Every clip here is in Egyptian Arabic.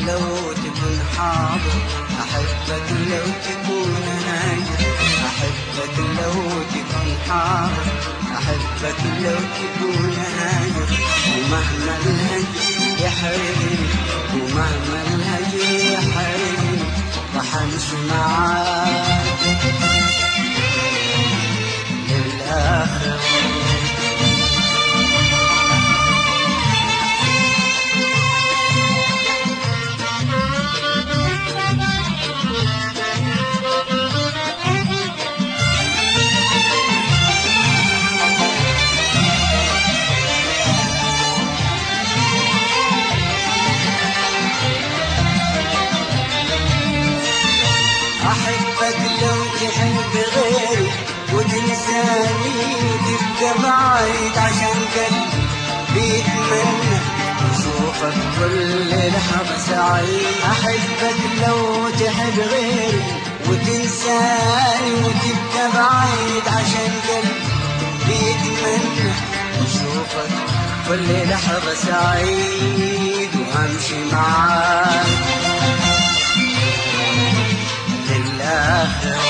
لو تكون حاضر أحبك لو تكون ناجر أحبك لو تكون حاضر أحبك لو تكون ناجر ومهما الهجر يحرمني ومهما الهجر يحرمني راح أمشي معاك للآخر أحبك لو تحب غيري وتنساني وتبقى بعيد عشان قلبي بيتمنى أشوفك كل لحظة سعيد أحبك لو تحب غيري وتنساني وتبقى بعيد عشان قلبي بيتمنى أشوفك كل لحظة سعيد وأمشي معاك للآخر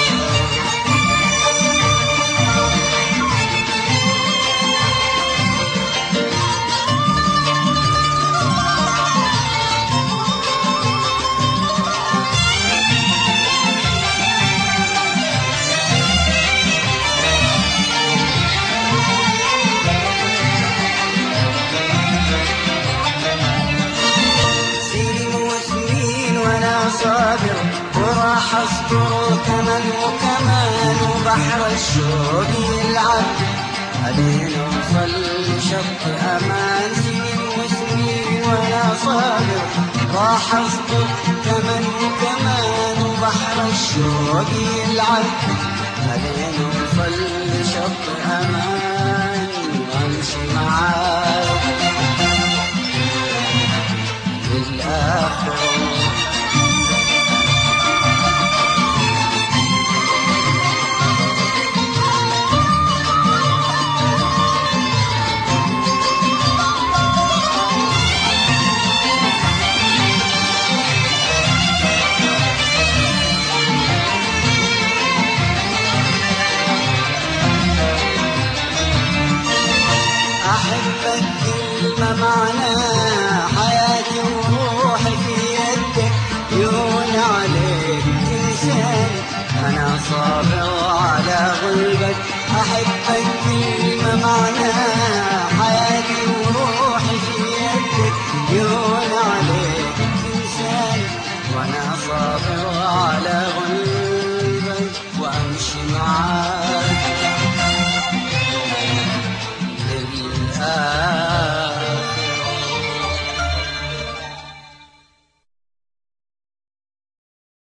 سنين وسنين وانا صابر وراح اصبر كمان وكمان وبحر الشوق يلعب علينا وصل لشط امان سنين وسنين وانا صابر راح اصبر كمان وكمان وبحر الشوق يلعب علينا وصل لشط امان وامشي معاك للآخر أحبك كلمة معناها حياتي وروحي في يدك يهون عليك تنساني أنا صابر على غلبك أحبك كلمة معناها حياتي وروحي في يدك يهون عليك تنساني وأنا صابر على غلبك وأمشي معاك